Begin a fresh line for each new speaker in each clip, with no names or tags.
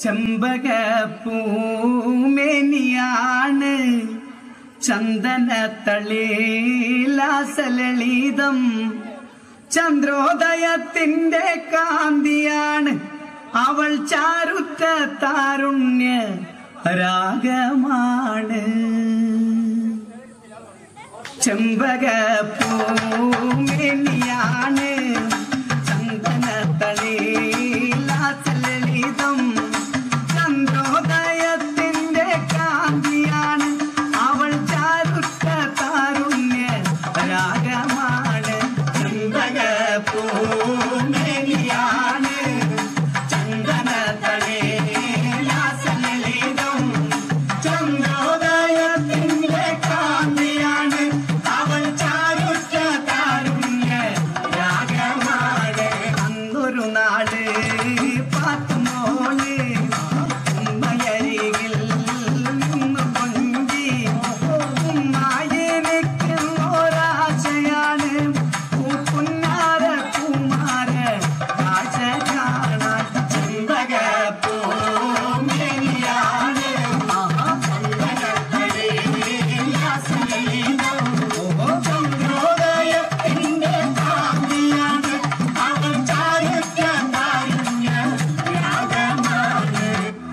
ചെമ്പകപ്പൂമേനിയാണ് ചന്ദന തളീലാസലളിതം ചന്ദ്രോദയത്തിന്റെ കാന്തിയാണ് അവൾ ചാരുത്ത താരുണ്യ രാഗമാണ് ചെമ്പകപ്പൂമേനിയാണ് ചന്ദന തളീലാസലളിതം ചന്ദ്രോദയത്തിന്റെ കാന്തിയാണ് അവൾ ചാരുത്ത താരുണ്യ രാഗമാണ് ചെമ്പകപ്പൂമേനിയാണ് ചന്ദന തളീലാസലളിതം ചന്ദ്രോദയത്തിന്റെ കാന്തിയാണ് അവൾ ചാരുറ്റ താരുണ്യ രാഗമാണ് അന്നൊരു നാട് പാത്തുമോള് ഉമ്മയരികിൽ നിന്ന് കൊഞ്ചി ഉമ്മായെനിക്ക് ഒരാശയാണ് പൂപ്പുന്നാര കുമാര കാഴ്ച കാണാൻ ചെമ്പകപ്പൂമേനിയാണ് ചന്ദ്രോദയത്തിന്റെ കാന്തിയാണ് അവൾ ചാരുറ്റ താരുണ്യ രാഗമാണ്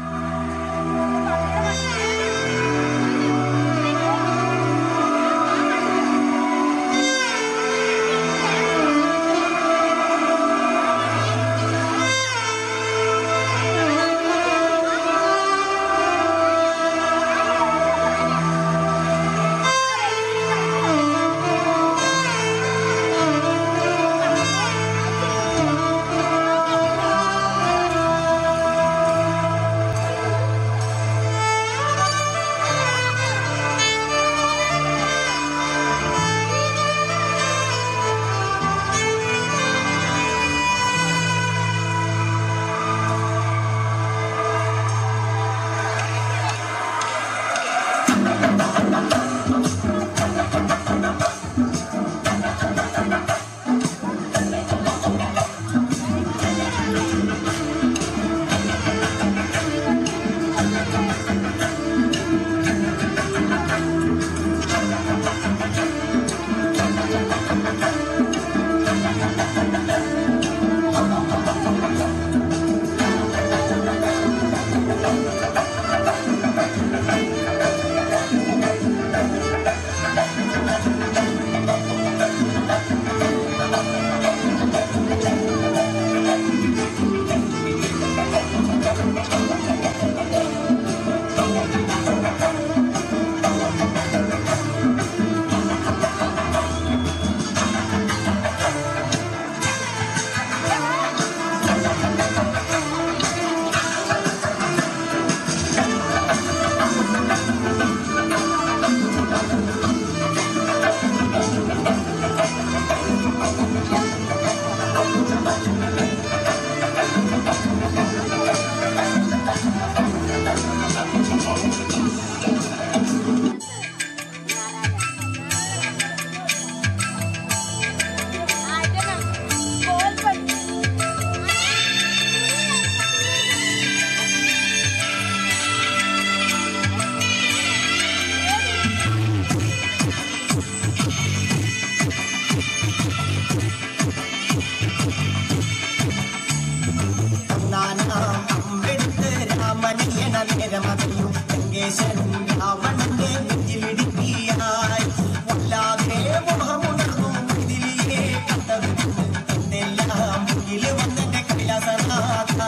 നാനാം അമ്പെടുത്ത് രാമനിയണ നേരമറിയൂ ലങ്കേശനും രാവണന്റെ നെഞ്ചിലിടുക്കിയായി വല്ലാതെ മോഹമുണർന്നു ഇതിലേ കണ്ടത് എന്നെല്ലാം മുന്നില് വന്നെന്റെ കൈലാസനാഥ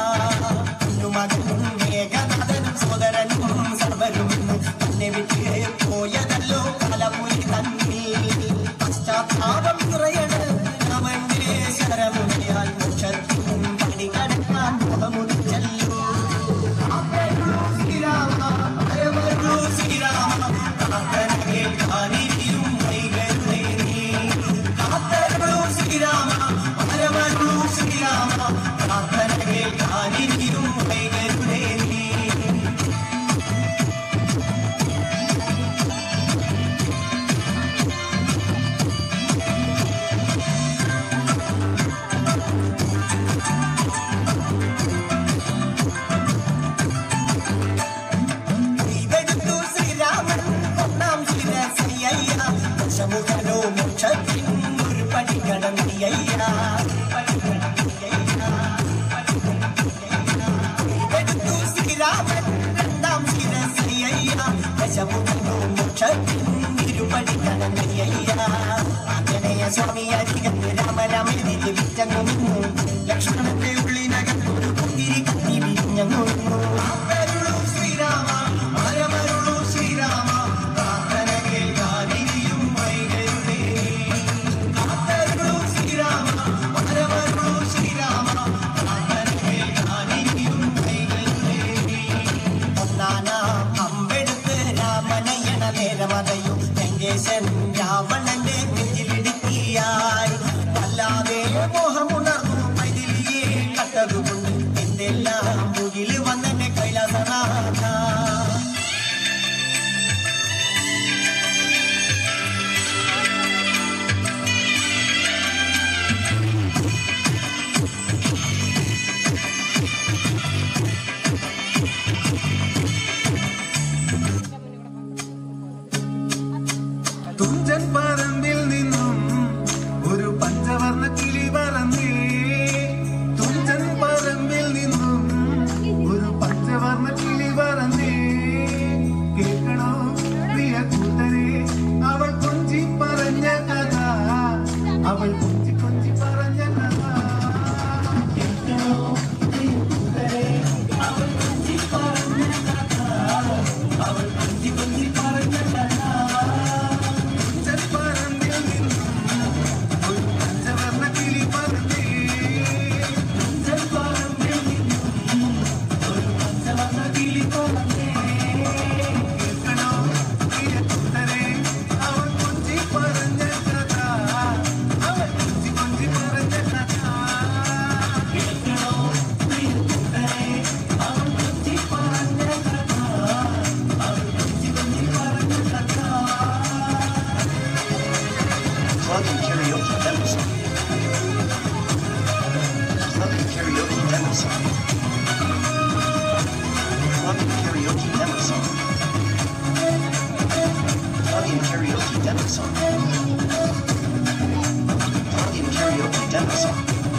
കുഞ്ഞുമകനും മേഘനാഥനും സോദരനും സർവരും എന്നെ വിട്ട് പോയതല്ലോ കലപുരി തന്നിൽ പശ്ചാത്താപം നിറയണ അവന്റെ ശരമുനയാൽ മോക്ഷത്തിനും പണി കടക്കാൻ മുഖമുടിച്ചല്ലോ ശ്രീരാമ ഹരവരു ശ്രീരാമ പ്രാർത്ഥന കേൾക്കാനിരിയും വൈകരുതേ നീ. കാത്തരുളൂ ശ്രീരാമ ഹരവരു ശ്രീരാമ പ്രാർത്ഥന കേൾക്കാനിരിയും വൈകരുതേ നീ സ്വാമി അരികത്ത് രാമരാമെഴുതി വിറ്റങ്ങു നിന്നു ലക്ഷ്മണന്റെ ഉള്ളിനകത്തൊരു പുത്തിരി കത്തി വിരിഞ്ഞങ്ങു നിന്നു കാത്തരുളൂ ശ്രീരാമ മരമരുളൂ ശ്രീരാമ പ്രാർത്ഥന കേൾക്കാനിരിയും വൈകരുതേ കാത്തരുളൂ ശ്രീരാമ മരമരുളൂ ശ്രീരാമ പ്രാർത്ഥന കേൾക്കാനിരിയും വൈകരുതേ ഒന്നാനാം അമ്പെടുത്ത് രാമനയണ നേരമതയും ലങ്കേശൻ രാവണന്റെ നെഞ്ചിലിടുക്കിയായി വല്ലാതെ മോഹമുണർന്നു മൈതിലിയെ കട്ടതുകൊണ്ട് എന്തെല്ലാം മുകില് വന്നെ കൈലാസനാഥ
തുഞ്ചൻ പറമ്പിൽ നിന്നും ഒരു പഞ്ചവർണ്ണ കിളി പറന്നേ തുഞ്ചൻ പറമ്പിൽ നിന്നും ഒരു പഞ്ചവർണ്ണ കിളി പറന്നേ കേൾക്കണോ പ്രിയ കൂട്ടരെ അവൾ കൊഞ്ചി പറഞ്ഞ കഥ അവൾ കൊഞ്ചി കൊഞ്ചി പറഞ്ഞ കഥ കേൾക്കണോ പ്രിയ കൂട്ടരെ അവൾ കൊഞ്ചി പറഞ്ഞ കഥ അവൾ കൊഞ്ചി കൊഞ്ചി പറഞ്ഞ കഥ ചെറുപ്പറമ്പിൽ നിന്നും ഒരു പഞ്ചവർണ്ണ കിളി പറന്നേ. ചെറുപ്പറമ്പിൽ നിന്നും ഒരു പഞ്ചവർണ്ണ കിളി പറന്നേ. കേൾക്കണോ പ്രിയ കൂട്ടരെ, അവൾ കൊഞ്ചി പറഞ്ഞ കഥ. അവൾ കൊഞ്ചി കൊഞ്ചി പറഞ്ഞ കഥ. കേൾക്കണോ പ്രിയ കൂട്ടരെ, അവൾ കൊഞ്ചി പറഞ്ഞ കഥ. അവൾ കൊഞ്ചി കൊഞ്ചി പറഞ്ഞ കഥ
Plug-in karaoke demo song. Plug-in karaoke demo song. Plug-in karaoke demo song. Plug-in karaoke demo song. Plug-in karaoke demo song.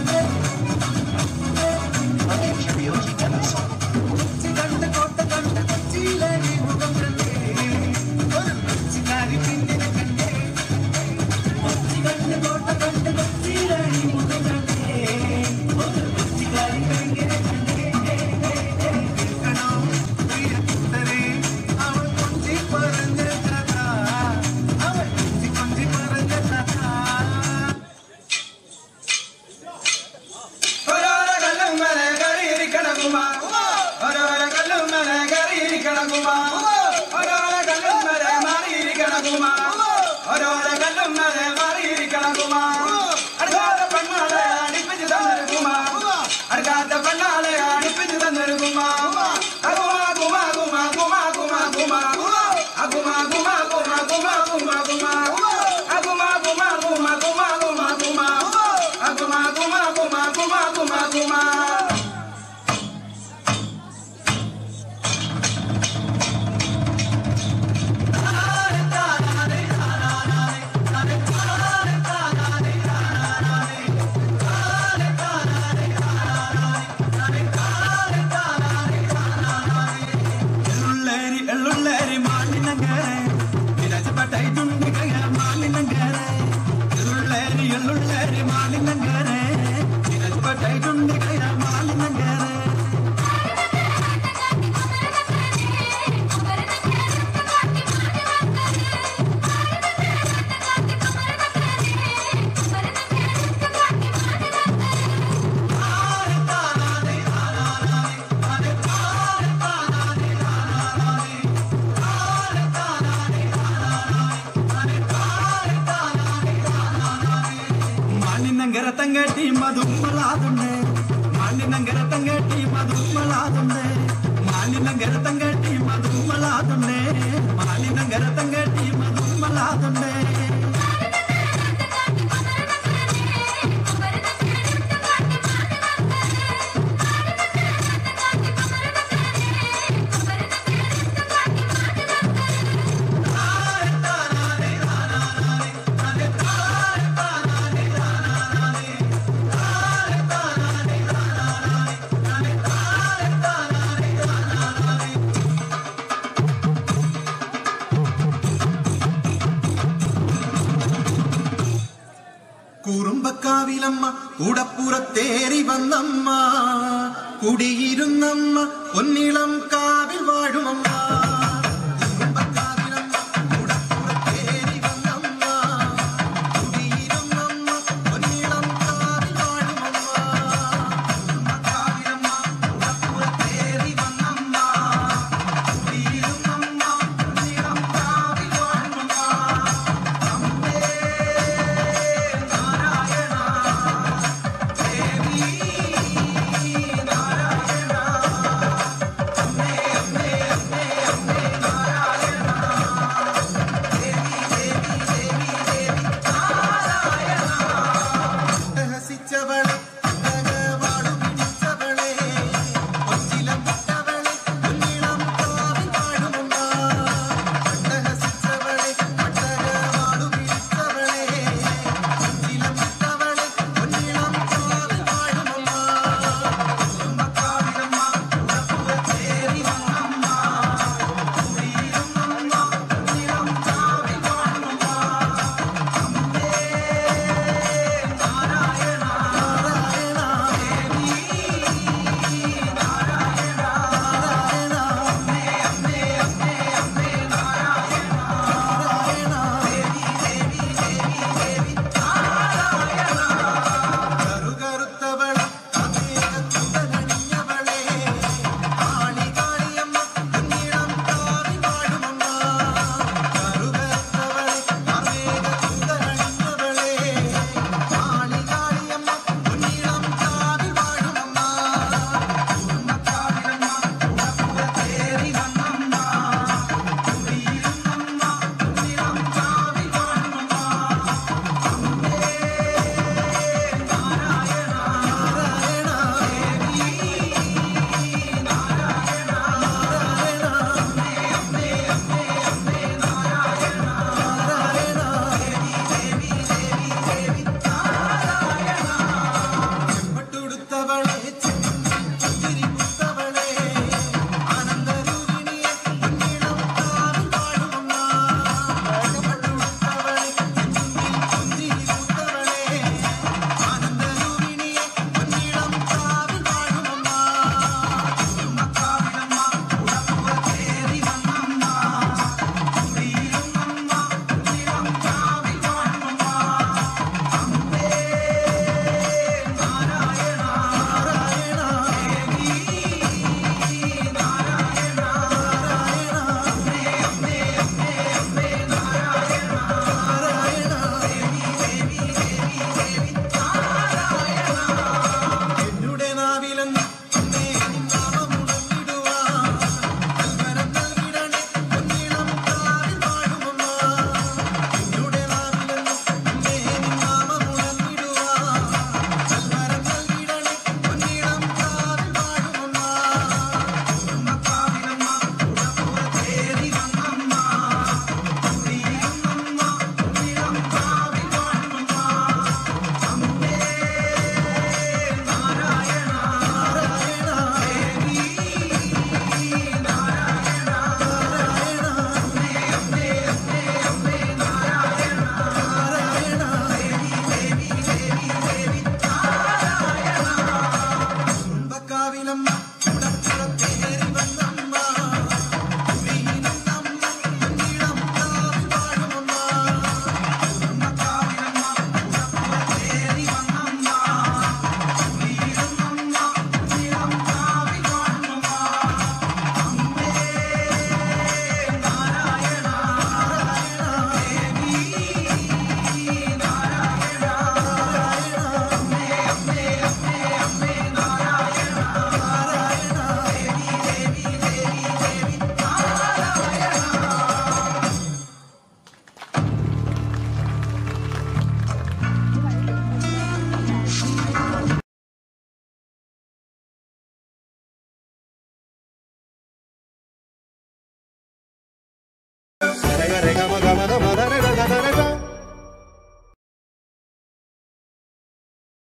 Plug-in karaoke demo song.
Kochi കണ്ട് കോട്ട കണ്ട് കൊച്ചിയിലെ ഈ മുഖം കണ്ടേ ഒരു കൊച്ചിക്കാരി പിന്നിനെ കണ്ടേ കൊച്ചി കണ്ട് കോട്ട കണ്ട് കൊച്ചിയിലെ ഈ മുഖം കണ്ടേ ഒരു കൊച്ചിക്കാരി പിന്നിനെ കണ്ടേ കേൾക്കണോ പ്രിയ കൂട്ടരെ അവൾ കൊഞ്ചി പറഞ്ഞ കഥ അവൾ കൊഞ്ചി കൊഞ്ചി പറഞ്ഞ കഥ
ഓരോരോ കല്ലും മേലെ കയറിയിരിക്കണ കുമ. ഓരോരോ കല്ലും മേലെ കയറിയിരിക്കണ കുമ. ഓരോരോ കല്ലും മേലെ മാറിയിരിക്കണ കുമ. ഓരോരോ കല്ലും മേലെ മാറിയിരിക്കണ കുമ. അടുക്കാത്ത പെണ്ണാളെ അടിപ്പിച്ച് തന്നൊരു കുമ. അടുക്കാത്ത പെണ്ണാളെ അടിപ്പിച്ച് തന്നൊരു കുമ. അകുമ, കുമ, കുമ, കുമ, കുമ, കുമ. അകുമ, കുമ, കുമ, കുമ, കുമ, കുമ. അകുമ, കുമ, കുമ, കുമ, കുമ, കുമ. Aguma, aguma, aguma, aguma, aguma, aguma. എള്ളുള്ളേരി എള്ളുള്ളേരി മാലിനങ്കരെ വിരജപട്ടൈതുണ്ട് കയ മാലിനങ്കരെ എള്ളുള്ളേരി എള്ളുള്ളേരി മാലിനങ്കരെ വിരജപട്ടൈതുണ്ട് കയ മാലിനങ്കരെ മാലിനങ്കര തങ്കട്ടി മധുമലാതുണ്ട് മാലിനങ്കര തങ്കട്ടി മധുമലാതുണ്ട് മാലിനങ്കര തങ്കട്ടി മധുമലാതുണ്ട് മാലിനങ്കര തങ്കട്ടി മധുമലാതുണ്ട്
കുറുമ്പക്കാവിലമ്മ കൂടപ്പുറത്തേറി വന്നമ്മ കുടിയിരുന്നമ്മ പൊന്നിളം കാവിൽ വാഴുമമ്മ